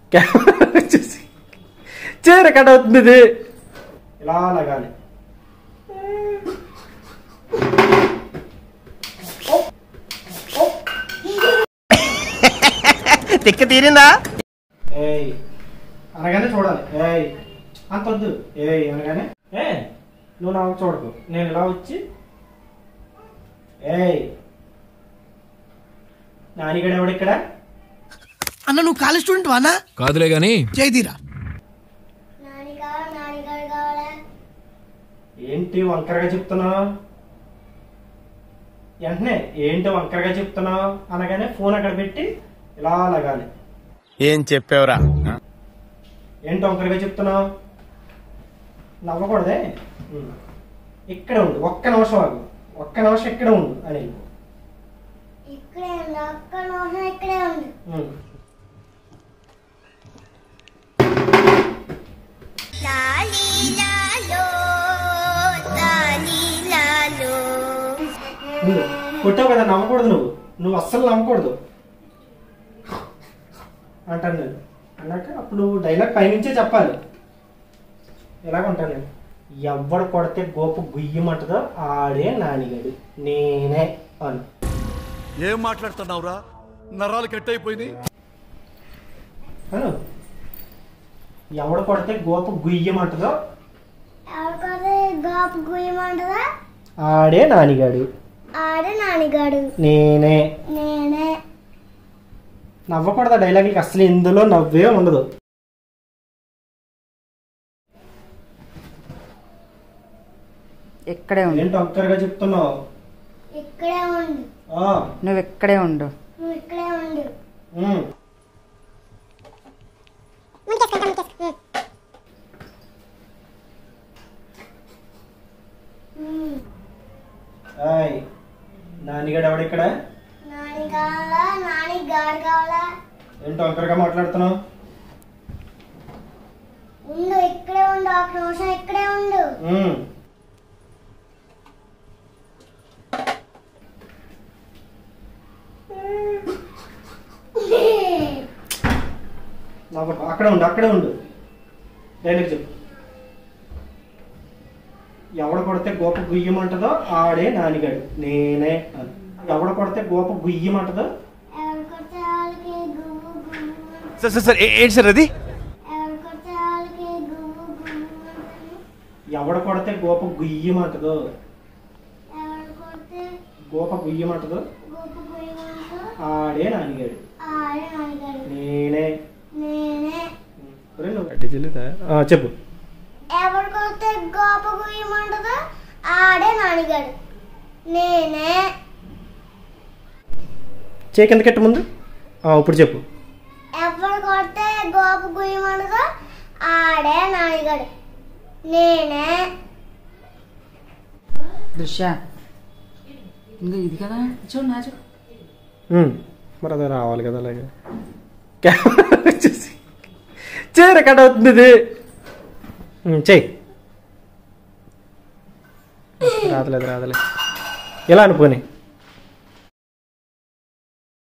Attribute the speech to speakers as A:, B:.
A: Camera వచ్చేసి చే record అవుతుంది ఇది ఇలా లగాలి
B: తిక్క తీరిందా
A: ఏయ్ అనగానే చూడాలి ఏయ్ అంత వద్దు ఏయ్ అనగానే ఏ నువ్వు నాకు చూడకు నేను ఇలా వచ్చి ఏయ్ నానిగడ ఎవడు ఇక్కడ
C: అన్న నువ్వు కాలేజ్ స్టూడెంట్ వానా
D: కాదులే గాని
C: చేయితీరా
E: నాని కావాలా నానిగాడు కావాలా
A: ఏంటి వంకరగా చెప్తున్నావు వెంటనే ఏంటి వంకరగా చెప్తున్నావు అనగానే ఫోన్ అక్కడ పెట్టి ఇలా లగాలి
B: ఏం చెప్పావురా
A: ఏంటి వంకరగా చెప్తున్నావు నవ్వకూడదే ఉమ్. ఇక్కడ ఉండు ఒక్క నిమిషం ఆగు ఒక్క నిమిషం ఇక్కడ ఉండు అని
E: ఇక్కడే ఉంది అక్క నోహం ఇక్కడే ఉంది
A: ఉమ్. ఉండు. కొట్టావు కదా నవ్వకూడదు నువ్వు నువ్వు అస్సలు నవ్వకూడదు అంటాను నేను అన్నాక అప్పుడు నువ్వు డైలాగ్ పైనుంచే చెప్పాలి ఎలాగ ఉంటాను నేను ఎవడు కొడితే గోపు గుయ్యమంటదో ఆడే నానిగాడు నేనే అని
F: ఏం మాట్లాడుతున్నావురా నరాలు కట్ అయిపోయింది
A: అను ఎవడు కొడితే గోపు గుయ్యమంటదో
E: ఎవరికొస్తే గాపు గుయ్యమంటదా
A: ఆడే నానిగాడు
E: ఆడే నానిగాడు
A: నేనే
E: నేనే
A: నవ్వకూడదు ఆ డైలాగులకి అసలు ఇందులో నవ్వే ఉండదు
G: ఇక్కడే ఉండు
A: ఏంటి ఒక్కరిగా చెప్తున్నావు
E: ఇక్కడే ఉండు
A: ఆ,
G: నువ్వు ఇక్కడే ఉండు
E: నువ్వు ఇక్కడే ఉండు
A: ఉమ్.
E: ఉమ్.
A: ఆయ్ నానిగాడు ఎవడు ఇక్కడ
E: నాని కావాలా నాని గాడు కావాలా
A: ఏంటి ఒక్కరిగా మాట్లాడుతున్నావు
E: ఉండు ఇక్కడే ఉండు ఒక నిమిషం ఇక్కడే ఉండు
A: ఉమ్. నవ్వకు. అక్కడే ఉండు అక్కడే ఉండు డైలాగ్ చెప్పు ఎవడ కొడితే గోప గుయ్యమంటదో ఆడే నానిగాడు నేనే అని ఎవడ కొడితే గోప గుయ్యమంటదో
E: ఎవరు కొడితే వాళ్ళకి గువ్వు గువ్వు
B: సార్ సార్ సార్ ఏ- ఏంటి సార్ అది
E: ఎవరు కొడితే వాళ్ళకి గువ్వు గువ్వు అంటుంది
A: ఎవడ కొడితే గోప గుయ్యమంటదో
E: ఎవరు కొడితే
A: గోప గుయ్యమంటదో
E: గొప్ప గుయ్యమంటూ
A: ఆడే నానిగాడు
E: ఆడే నానిగాడు
A: నేనే
E: నేనే
A: ఒరేయ్ నువ్వు ఆ, చెప్పు
E: ఎవరు కొడితే గొప్ప గుయ్యమంటదో ఆడే నానిగాడు నేనే
A: చేయి కింద కెట్టు ముందు ఆ, ఇప్పుడు చెప్పు
E: ఎవరు కొడితే గొప్ప గుయ్యమంటదో ఆడే నానిగాడు నేనే
G: దృశ్య ఇంకా ఇది కదా చూడు నా చూడు
A: ఉమ్, మరి అదే రావాలి కదా అలాగే కెమెరా వచ్చేసి చేయి రికార్డ్ అవుతుంది ఇది ఉమ్, చెయ్యి రాదలేదు రాదలే ఇలా అనుకోని